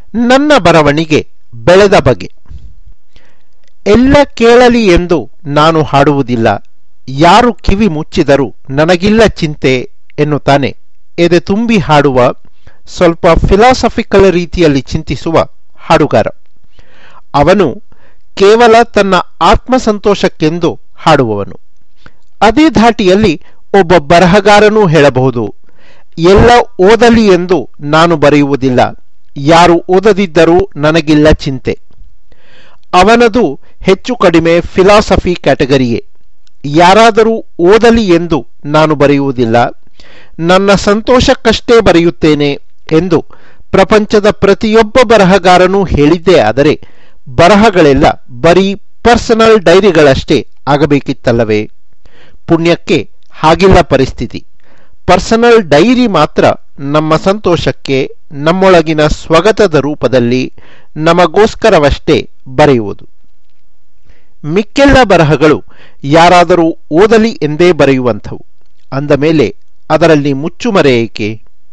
ನನ್ನ ಬರವಣಿಗೆ ಬೆಳೆದ ಬಗೆ ಎಲ್ಲ ಕೇಳಲಿ ಎಂದು ನಾನು ಹಾಡುವುದಿಲ್ಲ ಯಾರು ಕಿವಿ ಮುಚ್ಚಿದರೂ ನನಗಿಲ್ಲ ಚಿಂತೆ ಎನ್ನುತ್ತಾನೆ ಎದೆ ತುಂಬಿ ಹಾಡುವ ಸ್ವಲ್ಪ ಫಿಲಾಸಫಿಕಲ್ ರೀತಿಯಲ್ಲಿ ಚಿಂತಿಸುವ ಹಾಡುಗಾರ ಅವನು ಕೇವಲ ತನ್ನ ಆತ್ಮಸಂತೋಷಕ್ಕೆಂದು ಹಾಡುವವನು ಅದೇ ಧಾಟಿಯಲ್ಲಿ ಒಬ್ಬ ಬರಹಗಾರನೂ ಹೇಳಬಹುದು ಎಲ್ಲ ಓದಲಿ ಎಂದು ನಾನು ಬರೆಯುವುದಿಲ್ಲ ಯಾರು ಓದದಿದ್ದರೂ ನನಗಿಲ್ಲ ಚಿಂತೆ ಅವನದು ಹೆಚ್ಚು ಕಡಿಮೆ ಫಿಲಾಸಫಿ ಕ್ಯಾಟಗರಿಯೇ ಯಾರಾದರೂ ಓದಲಿ ಎಂದು ನಾನು ಬರೆಯುವುದಿಲ್ಲ ನನ್ನ ಸಂತೋಷಕ್ಕಷ್ಟೇ ಬರೆಯುತ್ತೇನೆ ಎಂದು ಪ್ರಪಂಚದ ಪ್ರತಿಯೊಬ್ಬ ಬರಹಗಾರನೂ ಹೇಳಿದ್ದೇ ಆದರೆ ಬರಹಗಳೆಲ್ಲ ಬರೀ ಪರ್ಸನಲ್ ಡೈರಿಗಳಷ್ಟೇ ಆಗಬೇಕಿತ್ತಲ್ಲವೇ ಪುಣ್ಯಕ್ಕೆ ಹಾಗಿಲ್ಲ ಪರಿಸ್ಥಿತಿ ಪರ್ಸನಲ್ ಡೈರಿ ಮಾತ್ರ ನಮ್ಮ ಸಂತೋಷಕ್ಕೆ ನಮ್ಮೊಳಗಿನ ಸ್ವಗತದ ರೂಪದಲ್ಲಿ ನಮಗೋಸ್ಕರವಷ್ಟೇ ಬರೆಯುವುದು ಮಿಕ್ಕೆಲ್ಲ ಬರಹಗಳು ಯಾರಾದರೂ ಓದಲಿ ಎಂದೇ ಬರೆಯುವಂಥವು ಅಂದ ಮೇಲೆ ಅದರಲ್ಲಿ ಮುಚ್ಚುಮರೆ ಏಕೆ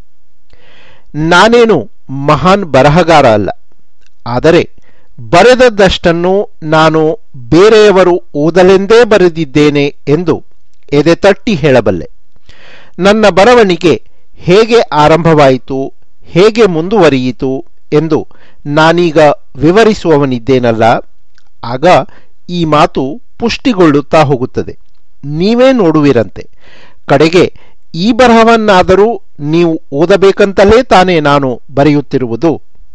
ನಾನೇನು ಮಹಾನ್ ಬರಹಗಾರ ಅಲ್ಲ ಆದರೆ ಬರೆದದ್ದಷ್ಟನ್ನು ನಾನು ಬೇರೆಯವರು ಓದಲೆಂದೇ ಬರೆದಿದ್ದೇನೆ ಎಂದು ಎದೆತಟ್ಟಿ ಹೇಳಬಲ್ಲೆ ನನ್ನ ಬರವಣಿಗೆ ಹೇಗೆ ಆರಂಭವಾಯಿತು ಹೇಗೆ ಮುಂದುವರಿಯಿತು ಎಂದು ನಾನೀಗ ವಿವರಿಸುವವನಿದ್ದೇನಲ್ಲ ಆಗ ಈ ಮಾತು ಪುಷ್ಟಿಗೊಳ್ಳುತ್ತಾ ಹೋಗುತ್ತದೆ ನೀವೇ ನೋಡುವಿರಂತೆ ಕಡೆಗೆ ಈ ಬರಹವನ್ನಾದರೂ ನೀವು ಓದಬೇಕಂತಲೇ ತಾನೇ ನಾನು ಬರೆಯುತ್ತಿರುವುದು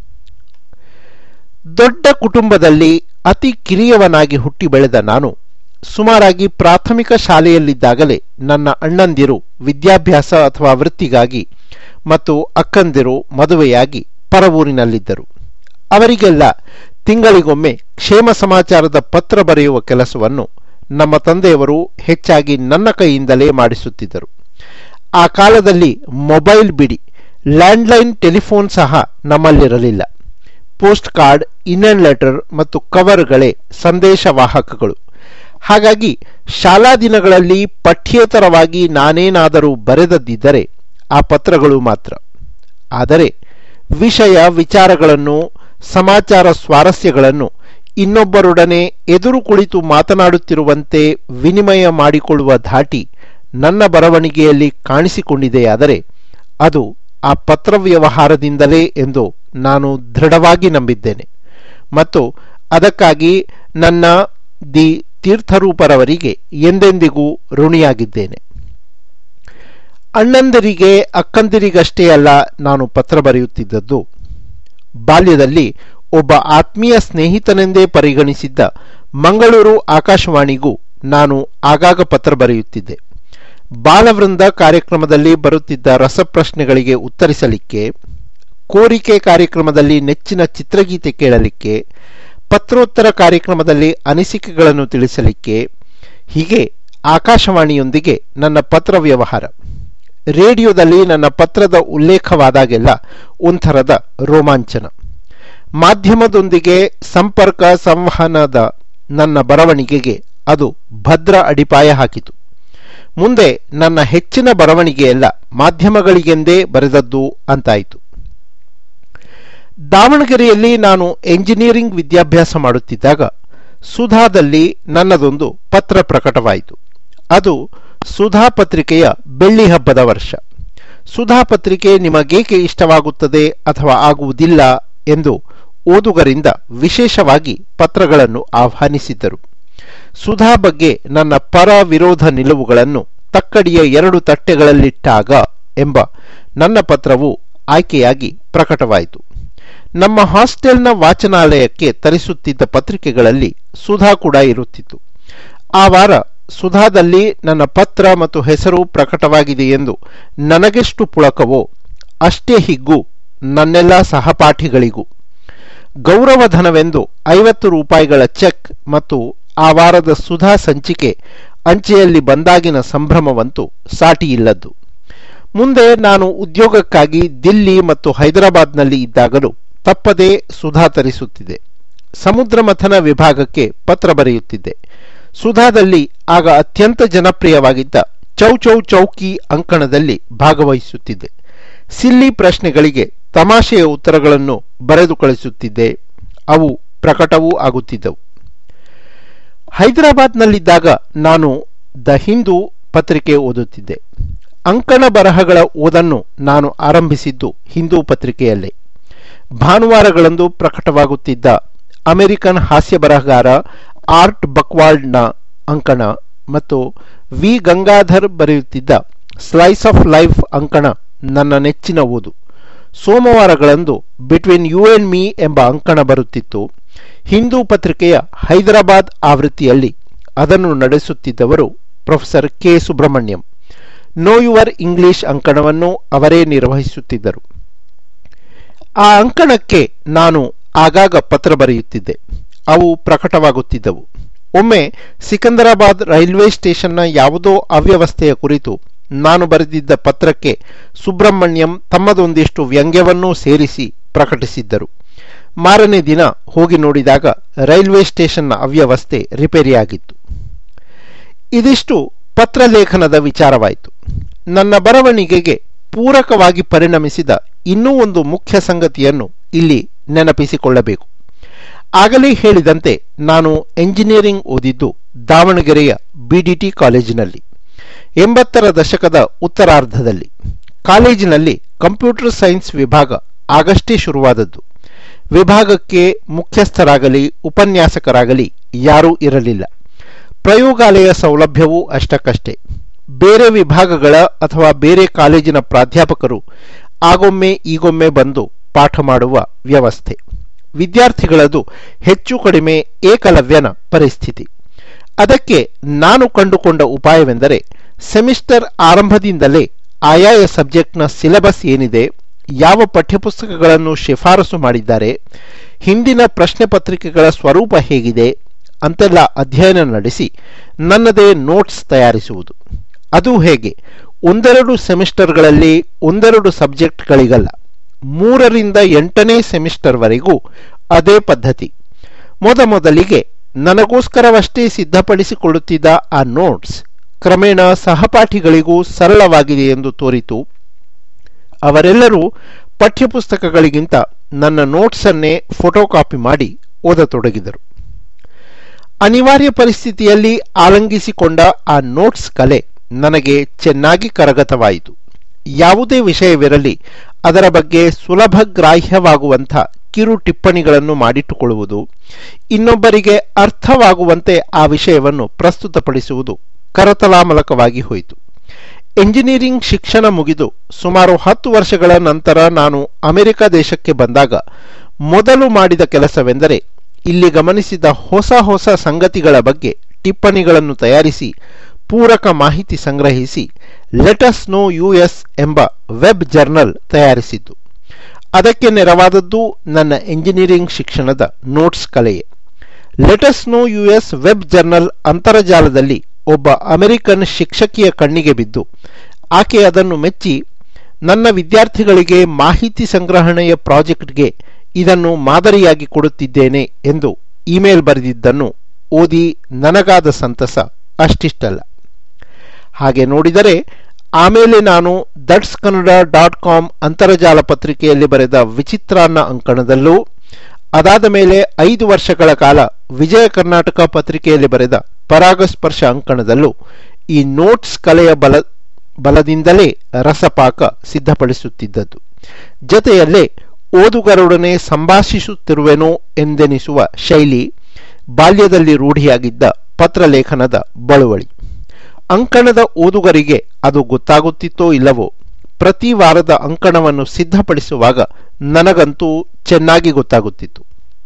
ದೊಡ್ಡ ಕುಟುಂಬದಲ್ಲಿ ಅತಿ ಕಿರಿಯವನಾಗಿ ಹುಟ್ಟಿ ಬೆಳೆದ ನಾನು ಸುಮಾರಾಗಿ ಪ್ರಾಥಮಿಕ ಶಾಲೆಯಲ್ಲಿದ್ದಾಗಲೇ ನನ್ನ ಅಣ್ಣಂದಿರು ವಿದ್ಯಾಭ್ಯಾಸ ಅಥವಾ ವೃತ್ತಿಗಾಗಿ ಮತ್ತು ಅಕ್ಕಂದಿರು ಮದುವೆಯಾಗಿ ಪರವೂರಿನಲ್ಲಿದ್ದರು ಅವರಿಗೆಲ್ಲ ತಿಂಗಳಿಗೊಮ್ಮೆ ಕ್ಷೇಮ ಸಮಾಚಾರದ ಪತ್ರ ಬರೆಯುವ ಕೆಲಸವನ್ನು ನಮ್ಮ ತಂದೆಯವರು ಹೆಚ್ಚಾಗಿ ನನ್ನ ಕೈಯಿಂದಲೇ ಮಾಡಿಸುತ್ತಿದ್ದರು ಆ ಕಾಲದಲ್ಲಿ ಮೊಬೈಲ್ ಬಿಡಿ ಲ್ಯಾಂಡ್ಲೈನ್ ಟೆಲಿಫೋನ್ ಸಹ ನಮ್ಮಲ್ಲಿರಲಿಲ್ಲ ಪೋಸ್ಟ್ ಕಾರ್ಡ್ ಇನ್ನೆಂಡ್ ಲೆಟರ್ ಮತ್ತು ಕವರ್ಗಳೇ ಸಂದೇಶವಾಹಕಗಳು ಹಾಗಾಗಿ ಶಾಲಾ ದಿನಗಳಲ್ಲಿ ಪಠ್ಯೇತರವಾಗಿ ನಾನೇನಾದರೂ ಬರೆದದ್ದಿದ್ದರೆ ಆ ಪತ್ರಗಳು ಮಾತ್ರ ಆದರೆ ವಿಷಯ ವಿಚಾರಗಳನ್ನು ಸಮಾಚಾರ ಸ್ವಾರಸ್ಯಗಳನ್ನು ಇನ್ನೊಬ್ಬರೊಡನೆ ಎದುರು ಕುಳಿತು ಮಾತನಾಡುತ್ತಿರುವಂತೆ ವಿನಿಮಯ ಮಾಡಿಕೊಳ್ಳುವ ಧಾಟಿ ನನ್ನ ಬರವಣಿಗೆಯಲ್ಲಿ ಕಾಣಿಸಿಕೊಂಡಿದೆಯಾದರೆ ಅದು ಆ ಪತ್ರವ್ಯವಹಾರದಿಂದಲೇ ಎಂದು ನಾನು ದೃಢವಾಗಿ ನಂಬಿದ್ದೇನೆ ಮತ್ತು ಅದಕ್ಕಾಗಿ ನನ್ನ ದಿ ತೀರ್ಥರೂಪರವರಿಗೆ ಎಂದೆಂದಿಗೂ ಋಣಿಯಾಗಿದ್ದೇನೆ ಅಣ್ಣಂದಿರಿಗೆ ಅಕ್ಕಂದಿರಿಗಷ್ಟೇ ಅಲ್ಲ ನಾನು ಪತ್ರ ಬರೆಯುತ್ತಿದ್ದದ್ದು ಬಾಲ್ಯದಲ್ಲಿ ಒಬ್ಬ ಆತ್ಮೀಯ ಸ್ನೇಹಿತನೆಂದೇ ಪರಿಗಣಿಸಿದ್ದ ಮಂಗಳೂರು ಆಕಾಶವಾಣಿಗೂ ನಾನು ಆಗಾಗ ಪತ್ರ ಬರೆಯುತ್ತಿದ್ದೆ ಬಾಲವೃಂದ ಕಾರ್ಯಕ್ರಮದಲ್ಲಿ ಬರುತ್ತಿದ್ದ ರಸಪ್ರಶ್ನೆಗಳಿಗೆ ಉತ್ತರಿಸಲಿಕ್ಕೆ ಕೋರಿಕೆ ಕಾರ್ಯಕ್ರಮದಲ್ಲಿ ನೆಚ್ಚಿನ ಚಿತ್ರಗೀತೆ ಕೇಳಲಿಕ್ಕೆ ಪತ್ರೋತ್ತರ ಕಾರ್ಯಕ್ರಮದಲ್ಲಿ ಅನಿಸಿಕೆಗಳನ್ನು ತಿಳಿಸಲಿಕ್ಕೆ ಹೀಗೆ ಆಕಾಶವಾಣಿಯೊಂದಿಗೆ ನನ್ನ ಪತ್ರ ವ್ಯವಹಾರ ರೇಡಿಯೋದಲ್ಲಿ ನನ್ನ ಪತ್ರದ ಉಲ್ಲೇಖವಾದಾಗೆಲ್ಲ ಒಂಥರದ ರೋಮಾಂಚನ ಮಾಧ್ಯಮದೊಂದಿಗೆ ಸಂಪರ್ಕ ಸಂವಹನದ ನನ್ನ ಬರವಣಿಗೆಗೆ ಅದು ಭದ್ರ ಅಡಿಪಾಯ ಹಾಕಿತು ಮುಂದೆ ನನ್ನ ಹೆಚ್ಚಿನ ಬರವಣಿಗೆಯೆಲ್ಲ ಮಾಧ್ಯಮಗಳಿಗೆಂದೇ ಬರೆದದ್ದು ಅಂತಾಯಿತು ದಾವಣಗೆರೆಯಲ್ಲಿ ನಾನು ಎಂಜಿನಿಯರಿಂಗ್ ವಿದ್ಯಾಭ್ಯಾಸ ಮಾಡುತ್ತಿದ್ದಾಗ ಸುಧಾದಲ್ಲಿ ನನ್ನದೊಂದು ಪತ್ರ ಪ್ರಕಟವಾಯಿತು ಅದು ಸುಧಾ ಪತ್ರಿಕೆಯ ಬೆಳ್ಳಿ ಹಬ್ಬದ ವರ್ಷ ಸುಧಾ ಪತ್ರಿಕೆ ನಿಮಗೇಕೆ ಇಷ್ಟವಾಗುತ್ತದೆ ಅಥವಾ ಆಗುವುದಿಲ್ಲ ಎಂದು ಓದುಗರಿಂದ ವಿಶೇಷವಾಗಿ ಪತ್ರಗಳನ್ನು ಆಹ್ವಾನಿಸಿದ್ದರು ಸುಧಾ ಬಗ್ಗೆ ನನ್ನ ಪರ ವಿರೋಧ ನಿಲುವುಗಳನ್ನು ತಕ್ಕಡಿಯ ಎರಡು ತಟ್ಟೆಗಳಲ್ಲಿಟ್ಟಾಗ ಎಂಬ ನನ್ನ ಪತ್ರವು ಆಯ್ಕೆಯಾಗಿ ಪ್ರಕಟವಾಯಿತು ನಮ್ಮ ಹಾಸ್ಟೆಲ್ನ ವಾಚನಾಲಯಕ್ಕೆ ತರಿಸುತ್ತಿದ್ದ ಪತ್ರಿಕೆಗಳಲ್ಲಿ ಸುಧಾ ಕೂಡ ಇರುತ್ತಿತ್ತು ಆ ವಾರ ಸುಧಾದಲ್ಲಿ ನನ್ನ ಪತ್ರ ಮತ್ತು ಹೆಸರು ಪ್ರಕಟವಾಗಿದೆ ಎಂದು ನನಗೆಷ್ಟು ಪುಳಕವೋ ಅಷ್ಟೇ ಹಿಗ್ಗು ನನ್ನೆಲ್ಲ ಸಹಪಾಠಿಗಳಿಗೂ ಗೌರವಧನವೆಂದು ಐವತ್ತು ರೂಪಾಯಿಗಳ ಚೆಕ್ ಮತ್ತು ಆ ವಾರದ ಸುಧಾ ಸಂಚಿಕೆ ಅಂಚೆಯಲ್ಲಿ ಬಂದಾಗಿನ ಸಂಭ್ರಮವಂತೂ ಸಾಟಿಯಿಲ್ಲದ್ದು ಮುಂದೆ ನಾನು ಉದ್ಯೋಗಕ್ಕಾಗಿ ದಿಲ್ಲಿ ಮತ್ತು ಹೈದರಾಬಾದ್ನಲ್ಲಿ ಇದ್ದಾಗಲೂ ತಪ್ಪದೇ ಸುಧಾ ತರಿಸುತ್ತಿದ್ದೆ ಸಮುದ್ರ ಮಥನ ವಿಭಾಗಕ್ಕೆ ಪತ್ರ ಬರೆಯುತ್ತಿದ್ದೆ ಸುಧಾದಲ್ಲಿ ಆಗ ಅತ್ಯಂತ ಜನಪ್ರಿಯವಾಗಿದ್ದ ಚೌ ಚೌ ಚೌಕಿ ಅಂಕಣದಲ್ಲಿ ಭಾಗವಹಿಸುತ್ತಿದ್ದೆ ಸಿಲ್ಲಿ ಪ್ರಶ್ನೆಗಳಿಗೆ ತಮಾಷೆಯ ಉತ್ತರಗಳನ್ನು ಬರೆದು ಕಳಿಸುತ್ತಿದ್ದೆ ಅವು ಪ್ರಕಟವೂ ಆಗುತ್ತಿದ್ದವು ಹೈದರಾಬಾದ್ನಲ್ಲಿದ್ದಾಗ ನಾನು ದ ಹಿಂದೂ ಪತ್ರಿಕೆ ಓದುತ್ತಿದ್ದೆ ಅಂಕಣ ಬರಹಗಳ ಓದನ್ನು ನಾನು ಆರಂಭಿಸಿದ್ದು ಹಿಂದೂ ಪತ್ರಿಕೆಯಲ್ಲೇ ಭಾನುವಾರಗಳಂದು ಪ್ರಕಟವಾಗುತ್ತಿದ್ದ ಅಮೆರಿಕನ್ ಹಾಸ್ಯ ಬರಹಗಾರ ಆರ್ಟ್ ಬಕ್ವಾಲ್ಡ್ನ ಅಂಕಣ ಮತ್ತು ವಿ ಗಂಗಾಧರ್ ಬರೆಯುತ್ತಿದ್ದ ಸ್ಲೈಸ್ ಆಫ್ ಲೈಫ್ ಅಂಕಣ ನನ್ನ ನೆಚ್ಚಿನ ಓದು ಸೋಮವಾರಗಳಂದು ಬಿಟ್ವೀನ್ ಯು ಅಂಡ್ ಮೀ ಎಂಬ ಅಂಕಣ ಬರುತ್ತಿತ್ತು ಹಿಂದೂ ಪತ್ರಿಕೆಯ ಹೈದರಾಬಾದ್ ಆವೃತ್ತಿಯಲ್ಲಿ ಅದನ್ನು ನಡೆಸುತ್ತಿದ್ದವರು professor K Subrahmanyam know your English ಅಂಕಣವನ್ನು ಅವರೇ ನಿರ್ವಹಿಸುತ್ತಿದ್ದರು ಆ ಅಂಕಣಕ್ಕೆ ನಾನು ಆಗಾಗ ಪತ್ರ ಬರೆಯುತ್ತಿದ್ದೆ ಅವು ಪ್ರಕಟವಾಗುತ್ತಿದ್ದವು ಒಮ್ಮೆ ಸಿಕಂದರಾಬಾದ್ ರೈಲ್ವೆ ಸ್ಟೇಷನ್ನ ಯಾವುದೋ ಅವ್ಯವಸ್ಥೆಯ ಕುರಿತು ನಾನು ಬರೆದಿದ್ದ ಪತ್ರಕ್ಕೆ ಸುಬ್ರಹ್ಮಣ್ಯಂ ತಮ್ಮದೊಂದಿಷ್ಟು ವ್ಯಂಗ್ಯವನ್ನೂ ಸೇರಿಸಿ ಪ್ರಕಟಿಸಿದ್ದರು ಮಾರನೇ ದಿನ ಹೋಗಿ ನೋಡಿದಾಗ ರೈಲ್ವೆ ಸ್ಟೇಷನ್ನ ಅವ್ಯವಸ್ಥೆ ರಿಪೇರಿಯಾಗಿತ್ತು ಇದಿಷ್ಟು ಪತ್ರಲೇಖನದ ವಿಚಾರವಾಯಿತು ನನ್ನ ಬರವಣಿಗೆಗೆ ಪೂರಕವಾಗಿ ಪರಿಣಮಿಸಿದ ಇನ್ನೂ ಒಂದು ಮುಖ್ಯ ಸಂಗತಿಯನ್ನು ಇಲ್ಲಿ ನೆನಪಿಸಿಕೊಳ್ಳಬೇಕು ಆಗಲೇ ಹೇಳಿದಂತೆ ನಾನು ಎಂಜಿನಿಯರಿಂಗ್ ಓದಿದ್ದು ದಾವಣಗೆರೆಯ ಬಿಡಿಟಿ ಕಾಲೇಜಿನಲ್ಲಿ ಎಂಬತ್ತರ ದಶಕದ ಉತ್ತರಾರ್ಧದಲ್ಲಿ ಕಾಲೇಜಿನಲ್ಲಿ ಕಂಪ್ಯೂಟರ್ ಸೈನ್ಸ್ ವಿಭಾಗ ಆಗಷ್ಟೇ ಶುರುವಾದದ್ದು ವಿಭಾಗಕ್ಕೆ ಮುಖ್ಯಸ್ಥರಾಗಲಿ ಉಪನ್ಯಾಸಕರಾಗಲಿ ಯಾರೂ ಇರಲಿಲ್ಲ ಪ್ರಯೋಗಾಲಯ ಸೌಲಭ್ಯವೂ ಅಷ್ಟಕ್ಕಷ್ಟೇ ಬೇರೆ ವಿಭಾಗಗಳ ಅಥವಾ ಬೇರೆ ಕಾಲೇಜಿನ ಪ್ರಾಧ್ಯಾಪಕರು ಆಗೊಮ್ಮೆ ಈಗೊಮ್ಮೆ ಬಂದು ಪಾಠ ಮಾಡುವ ವ್ಯವಸ್ಥೆ ವಿದ್ಯಾರ್ಥಿಗಳದು ಹೆಚ್ಚು ಕಡಿಮೆ ಏಕಲವ್ಯನ ಪರಿಸ್ಥಿತಿ ಅದಕ್ಕೆ ನಾನು ಕಂಡುಕೊಂಡ ಉಪಾಯವೆಂದರೆ ಸೆಮಿಸ್ಟರ್ ಆರಂಭದಿಂದಲೇ ಆಯಾಯ ಸಬ್ಜೆಕ್ಟ್ನ ಸಿಲೆಬಸ್ ಏನಿದೆ ಯಾವ ಪಠ್ಯಪುಸ್ತಕಗಳನ್ನು ಶಿಫಾರಸು ಮಾಡಿದ್ದಾರೆ ಹಿಂದಿನ ಪ್ರಶ್ನೆ ಪತ್ರಿಕೆಗಳ ಸ್ವರೂಪ ಹೇಗಿದೆ ಅಂತೆಲ್ಲ ಅಧ್ಯಯನ ನಡೆಸಿ ನನ್ನದೇ ನೋಟ್ಸ್ ತಯಾರಿಸುವುದು ಅದು ಹೇಗೆ ಒಂದೆರಡು ಸೆಮಿಸ್ಟರ್ಗಳಲ್ಲಿ ಒಂದೆರಡು ಸಬ್ಜೆಕ್ಟ್ಗಳಿಗಲ್ಲ ಮೂರರಿಂದ ಎಂಟನೇ ಸೆಮಿಸ್ಟರ್ವರೆಗೂ ಅದೇ ಪದ್ಧತಿ ಮೊದಮೊದಲಿಗೆ ನನಗೋಸ್ಕರವಷ್ಟೇ ಸಿದ್ಧಪಡಿಸಿಕೊಳ್ಳುತ್ತಿದ್ದ ಆ ನೋಟ್ಸ್ ಕ್ರಮೇಣ ಸಹಪಾಠಿಗಳಿಗೂ ಸರಳವಾಗಿದೆ ಎಂದು ತೋರಿತು ಅವರೆಲ್ಲರೂ ಪಠ್ಯಪುಸ್ತಕಗಳಿಗಿಂತ ನನ್ನ ನೋಟ್ಸನ್ನೇ ಫೋಟೋಕಾಪಿ ಮಾಡಿ ಓದತೊಡಗಿದರು ಅನಿವಾರ್ಯ ಪರಿಸ್ಥಿತಿಯಲ್ಲಿ ಆಲಂಗಿಸಿಕೊಂಡ ಆ ನೋಟ್ಸ್ ಕಲೆ ನನಗೆ ಚೆನ್ನಾಗಿ ಕರಗತವಾಯಿತು ಯಾವುದೇ ವಿಷಯವಿರಲಿ ಅದರ ಬಗ್ಗೆ ಸುಲಭ ಗ್ರಾಹ್ಯವಾಗುವಂಥ ಕಿರು ಟಿಪ್ಪಣಿಗಳನ್ನು ಮಾಡಿಟ್ಟುಕೊಳ್ಳುವುದು ಇನ್ನೊಬ್ಬರಿಗೆ ಅರ್ಥವಾಗುವಂತೆ ಆ ವಿಷಯವನ್ನು ಪ್ರಸ್ತುತಪಡಿಸುವುದು ಕರತಲಾಮಲಕವಾಗಿ ಹೋಯಿತು ಎಂಜಿನಿಯರಿಂಗ್ ಶಿಕ್ಷಣ ಮುಗಿದು ಸುಮಾರು ಹತ್ತು ವರ್ಷಗಳ ನಂತರ ನಾನು ಅಮೆರಿಕ ದೇಶಕ್ಕೆ ಬಂದಾಗ ಮೊದಲು ಮಾಡಿದ ಕೆಲಸವೆಂದರೆ ಇಲ್ಲಿ ಗಮನಿಸಿದ ಹೊಸ ಹೊಸ ಸಂಗತಿಗಳ ಬಗ್ಗೆ ಟಿಪ್ಪಣಿಗಳನ್ನು ತಯಾರಿಸಿ ಪೂರಕ ಮಾಹಿತಿ ಸಂಗ್ರಹಿಸಿ ಲೆಟಸ್ ನೋ ಯುಎಸ್ ಎಂಬ ವೆಬ್ ಜರ್ನಲ್ ತಯಾರಿಸಿದ್ದು ಅದಕ್ಕೆ ನೆರವಾದದ್ದು ನನ್ನ ಎಂಜಿನಿಯರಿಂಗ್ ಶಿಕ್ಷಣದ ನೋಟ್ಸ್ ಕಲೆಯೇ let's know US web journal ಅಂತರ್ಜಾಲದಲ್ಲಿ ಒಬ್ಬ ಅಮೆರಿಕನ್ ಶಿಕ್ಷಕಿಯ ಕಣ್ಣಿಗೆ ಬಿದ್ದು ಆಕೆ ಅದನ್ನು ಮೆಚ್ಚಿ ನನ್ನ ವಿದ್ಯಾರ್ಥಿಗಳಿಗೆ ಮಾಹಿತಿ ಸಂಗ್ರಹಣೆಯ ಪ್ರಾಜೆಕ್ಟ್ಗೆ ಇದನ್ನು ಮಾದರಿಯಾಗಿ ಕೊಡುತ್ತಿದ್ದೇನೆ ಎಂದು ಇಮೇಲ್ ಬರೆದಿದ್ದನ್ನು ಓದಿ ನನಗಾದ ಸಂತಸ ಅಷ್ಟಿಷ್ಟಲ್ಲ ಹಾಗೆ ನೋಡಿದರೆ ಆಮೇಲೆ ನಾನು ದಟ್ಸ್ ಕನ್ನಡ ಡಾಟ್ ಕಾಮ್ ಅಂತರ್ಜಾಲ ಪತ್ರಿಕೆಯಲ್ಲಿ ಬರೆದ ವಿಚಿತ್ರಾನ್ನ ಅಂಕಣದಲ್ಲೂ ಅದಾದ ಮೇಲೆ ಐದು ವರ್ಷಗಳ ಕಾಲ ವಿಜಯ ಕರ್ನಾಟಕ ಪತ್ರಿಕೆಯಲ್ಲಿ ಬರೆದ ಪರಾಗಸ್ಪರ್ಶ ಅಂಕಣದಲ್ಲೂ ಈ ನೋಟ್ಸ್ ಕಲೆಯ ಬಲ ಬಲದಿಂದಲೇ ರಸಪಾಕ ಸಿದ್ಧಪಡಿಸುತ್ತಿದ್ದದ್ದು ಜೊತೆಯಲ್ಲೇ ಓದುಗರೊಡನೆ ಸಂಭಾಷಿಸುತ್ತಿರುವೆನೋ ಎಂದೆನಿಸುವ ಶೈಲಿ ಬಾಲ್ಯದಲ್ಲಿ ರೂಢಿಯಾಗಿದ್ದ ಪತ್ರಲೇಖನದ ಬಳುವಳಿ ಅಂಕಣದ ಓದುಗರಿಗೆ ಅದು ಗೊತ್ತಾಗುತ್ತಿತ್ತೋ ಇಲ್ಲವೋ ಪ್ರತಿ ವಾರದ ಅಂಕಣವನ್ನು ಸಿದ್ಧಪಡಿಸುವಾಗ ನನಗಂತೂ ಚೆನ್ನಾಗಿ ಗೊತ್ತಾಗುತ್ತಿತ್ತು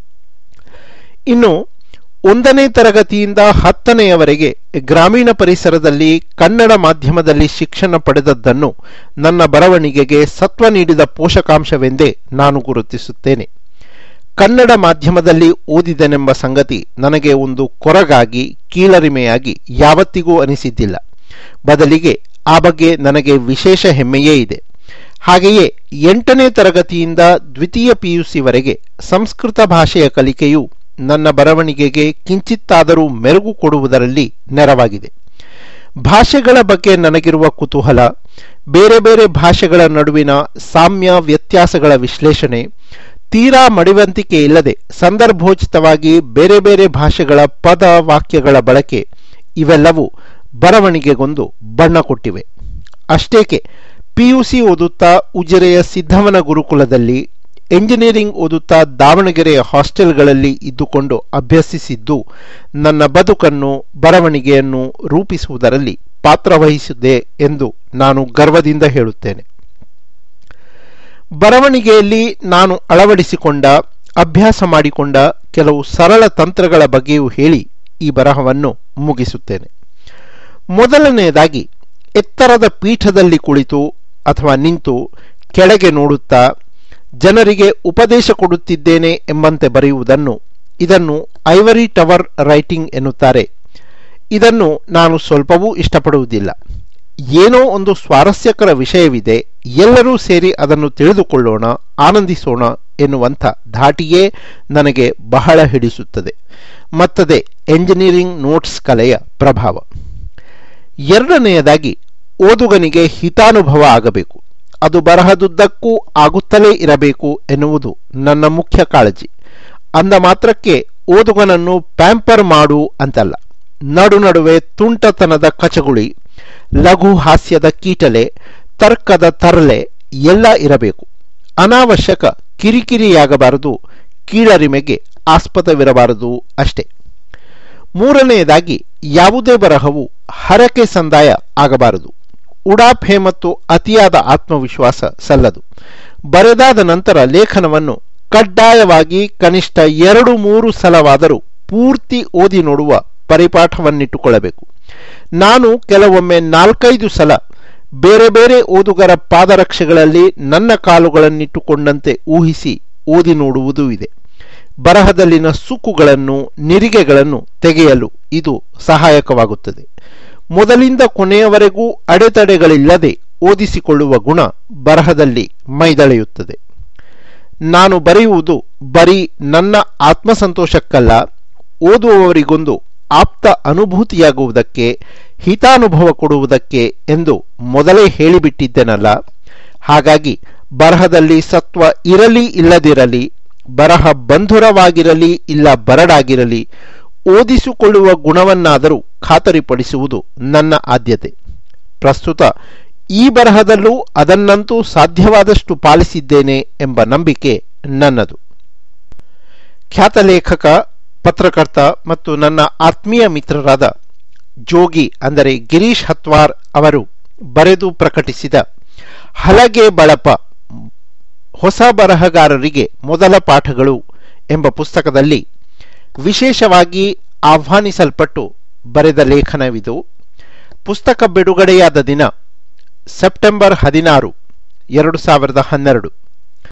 ಇನ್ನು ಒಂದನೇ ತರಗತಿಯಿಂದ ಹತ್ತನೆಯವರೆಗೆ ಗ್ರಾಮೀಣ ಪರಿಸರದಲ್ಲಿ ಕನ್ನಡ ಮಾಧ್ಯಮದಲ್ಲಿ ಶಿಕ್ಷಣ ಪಡೆದದ್ದನ್ನು ನನ್ನ ಬರವಣಿಗೆಗೆ ಸತ್ವ ನೀಡಿದ ಪೋಷಕಾಂಶವೆಂದೇ ನಾನು ಗುರುತಿಸುತ್ತೇನೆ ಕನ್ನಡ ಮಾಧ್ಯಮದಲ್ಲಿ ಓದಿದೆನೆಂಬ ಸಂಗತಿ ನನಗೆ ಒಂದು ಕೊರಗಾಗಿ ಕೀಳರಿಮೆಯಾಗಿ ಯಾವತ್ತಿಗೂ ಅನಿಸಿದ್ದಿಲ್ಲ ಬದಲಿಗೆ ಆ ಬಗ್ಗೆ ನನಗೆ ವಿಶೇಷ ಹೆಮ್ಮೆಯೇ ಇದೆ ಹಾಗೆಯೇ ಎಂಟನೇ ತರಗತಿಯಿಂದ ದ್ವಿತೀಯ ಪಿಯುಸಿವರೆಗೆ ಸಂಸ್ಕೃತ ಭಾಷೆಯ ಕಲಿಕೆಯು ನನ್ನ ಬರವಣಿಗೆಗೆ ಕಿಂಚಿತ್ತಾದರೂ ಮೆರುಗು ಕೊಡುವುದರಲ್ಲಿ ನೆರವಾಗಿದೆ ಭಾಷೆಗಳ ಬಗ್ಗೆ ನನಗಿರುವ ಕುತೂಹಲ ಬೇರೆ ಬೇರೆ ಭಾಷೆಗಳ ನಡುವಿನ ಸಾಮ್ಯ ವ್ಯತ್ಯಾಸಗಳ ವಿಶ್ಲೇಷಣೆ ತೀರಾ ಮಡಿವಂತಿಕೆ ಇಲ್ಲದೆ ಸಂದರ್ಭೋಚಿತವಾಗಿ ಬೇರೆ ಬೇರೆ ಭಾಷೆಗಳ ಪದ ವಾಕ್ಯಗಳ ಬಳಕೆ ಇವೆಲ್ಲವೂ ಬರವಣಿಗೆಗೊಂದು ಬಣ್ಣ ಕೊಟ್ಟಿವೆ ಅಷ್ಟೇಕೆ ಪಿಯುಸಿ ಓದುತ್ತಾ ಉಜಿರೆಯ ಸಿದ್ದವನ ಗುರುಕುಲದಲ್ಲಿ ಎಂಜಿನಿಯರಿಂಗ್ ಓದುತ್ತಾ ದಾವಣಗೆರೆಯ ಹಾಸ್ಟೆಲ್ಗಳಲ್ಲಿ ಇದ್ದುಕೊಂಡು ಅಭ್ಯಸಿಸಿದ್ದು ನನ್ನ ಬದುಕನ್ನು ಬರವಣಿಗೆಯನ್ನು ರೂಪಿಸುವುದರಲ್ಲಿ ಪಾತ್ರವಹಿಸಿದೆ ಎಂದು ನಾನು ಗರ್ವದಿಂದ ಹೇಳುತ್ತೇನೆ ಬರವಣಿಗೆಯಲ್ಲಿ ನಾನು ಅಳವಡಿಸಿಕೊಂಡ ಅಭ್ಯಾಸ ಮಾಡಿಕೊಂಡ ಕೆಲವು ಸರಳ ತಂತ್ರಗಳ ಬಗ್ಗೆಯೂ ಹೇಳಿ ಈ ಬರಹವನ್ನು ಮುಗಿಸುತ್ತೇನೆ ಮೊದಲನೆಯದಾಗಿ ಎತ್ತರದ ಪೀಠದಲ್ಲಿ ಕುಳಿತು ಅಥವಾ ನಿಂತು ಕೆಳಗೆ ನೋಡುತ್ತಾ ಜನರಿಗೆ ಉಪದೇಶ ಕೊಡುತ್ತಿದ್ದೇನೆ ಎಂಬಂತೆ ಬರೆಯುವುದನ್ನು ಇದನ್ನು ಐವರಿ ಟವರ್ ರೈಟಿಂಗ್ ಎನ್ನುತ್ತಾರೆ ಇದನ್ನು ನಾನು ಸ್ವಲ್ಪವೂ ಇಷ್ಟಪಡುವುದಿಲ್ಲ ಏನೋ ಒಂದು ಸ್ವಾರಸ್ಯಕರ ವಿಷಯವಿದೆ ಎಲ್ಲರೂ ಸೇರಿ ಅದನ್ನು ತಿಳಿದುಕೊಳ್ಳೋಣ ಆನಂದಿಸೋಣ ಎನ್ನುವಂಥ ಧಾಟಿಯೇ ನನಗೆ ಬಹಳ ಹಿಡಿಸುತ್ತದೆ ಮತ್ತದೆ ಎಂಜಿನಿಯರಿಂಗ್ ನೋಟ್ಸ್ ಕಲೆಯ ಪ್ರಭಾವ ಎರಡನೆಯದಾಗಿ ಓದುಗನಿಗೆ ಹಿತಾನುಭವ ಆಗಬೇಕು ಅದು ಬರಹದುದ್ದಕ್ಕೂ ಆಗುತ್ತಲೇ ಇರಬೇಕು ಎನ್ನುವುದು ನನ್ನ ಮುಖ್ಯ ಕಾಳಜಿ ಅಂದ ಮಾತ್ರಕ್ಕೆ ಓದುಗನನ್ನು ಪ್ಯಾಂಪರ್ ಮಾಡು ಅಂತಲ್ಲ ನಡು ನಡುವೆ ತುಂಟತನದ ಕಚಗುಳಿ ಲಘು ಹಾಸ್ಯದ ಕೀಟಲೆ ತರ್ಕದ ತರಲೆ ಎಲ್ಲ ಇರಬೇಕು ಅನಾವಶ್ಯಕ ಕಿರಿಕಿರಿಯಾಗಬಾರದು ಕೀಳರಿಮೆಗೆ ಆಸ್ಪದವಿರಬಾರದು ಅಷ್ಟೇ ಮೂರನೆಯದಾಗಿ ಯಾವುದೇ ಬರಹವು ಹರಕೆ ಸಂದಾಯ ಆಗಬಾರದು ಉಡಾಫೆ ಮತ್ತು ಅತಿಯಾದ ಆತ್ಮವಿಶ್ವಾಸ ಸಲ್ಲದು ಬರೆದಾದ ನಂತರ ಲೇಖನವನ್ನು ಕಡ್ಡಾಯವಾಗಿ ಕನಿಷ್ಠ ಎರಡು ಮೂರು ಸಲವಾದರೂ ಪೂರ್ತಿ ಓದಿ ನೋಡುವ ಪರಿಪಾಠವನ್ನಿಟ್ಟುಕೊಳ್ಳಬೇಕು ನಾನು ಕೆಲವೊಮ್ಮೆ ನಾಲ್ಕೈದು ಸಲ ಬೇರೆ ಬೇರೆ ಓದುಗರ ಪಾದರಕ್ಷೆಗಳಲ್ಲಿ ನನ್ನ ಕಾಲುಗಳನ್ನಿಟ್ಟುಕೊಂಡಂತೆ ಊಹಿಸಿ ಓದಿ ನೋಡುವುದೂ ಇದೆ ಬರಹದಲ್ಲಿನ ಸುಕ್ಕುಗಳನ್ನು ನಿರಿಗೆಗಳನ್ನು ತೆಗೆಯಲು ಇದು ಸಹಾಯಕವಾಗುತ್ತದೆ ಮೊದಲಿಂದ ಕೊನೆಯವರೆಗೂ ಅಡೆತಡೆಗಳಿಲ್ಲದೆ ಓದಿಸಿಕೊಳ್ಳುವ ಗುಣ ಬರಹದಲ್ಲಿ ಮೈದಳೆಯುತ್ತದೆ ನಾನು ಬರೆಯುವುದು ಬರೀ ನನ್ನ ಆತ್ಮಸಂತೋಷಕ್ಕಲ್ಲ ಓದುವವರಿಗೊಂದು ಆಪ್ತ ಅನುಭೂತಿಯಾಗುವುದಕ್ಕೆ ಹಿತಾನುಭವ ಕೊಡುವುದಕ್ಕೆ ಎಂದು ಮೊದಲೇ ಹೇಳಿಬಿಟ್ಟಿದ್ದೆನಲ್ಲ ಹಾಗಾಗಿ ಬರಹದಲ್ಲಿ ಸತ್ವ ಇರಲಿ ಇಲ್ಲದಿರಲಿ ಬರಹ ಬಂಧುರವಾಗಿರಲಿ ಇಲ್ಲ ಬರಡಾಗಿರಲಿ ಓದಿಸಿಕೊಳ್ಳುವ ಗುಣವನ್ನಾದರೂ ಖಾತರಿಪಡಿಸುವುದು ನನ್ನ ಆದ್ಯತೆ ಪ್ರಸ್ತುತ ಈ ಬರಹದಲ್ಲೂ ಅದನ್ನಂತೂ ಸಾಧ್ಯವಾದಷ್ಟು ಪಾಲಿಸಿದ್ದೇನೆ ಎಂಬ ನಂಬಿಕೆ ನನ್ನದು ಖ್ಯಾತ ಲೇಖಕ ಪತ್ರಕರ್ತ ಮತ್ತು ನನ್ನ ಆತ್ಮೀಯ ಮಿತ್ರರಾದ ಜೋಗಿ ಅಂದರೆ ಗಿರೀಶ್ ಹತ್ವಾರ್ ಅವರು ಬರೆದು ಪ್ರಕಟಿಸಿದ ಹಲಗೆ ಬಳಪ ಹೊಸ ಬರಹಗಾರರಿಗೆ ಮೊದಲ ಪಾಠಗಳು ಎಂಬ ಪುಸ್ತಕದಲ್ಲಿ ವಿಶೇಷವಾಗಿ ಆಹ್ವಾನಿಸಲ್ಪಟ್ಟು ಬರೆದ ಲೇಖನವಿದು ಪುಸ್ತಕ ಬಿಡುಗಡೆಯಾದ ದಿನ ಸೆಪ್ಟೆಂಬರ್ ಹದಿನಾರು ಎರಡು ಸಾವಿರದ ಹನ್ನೆರಡು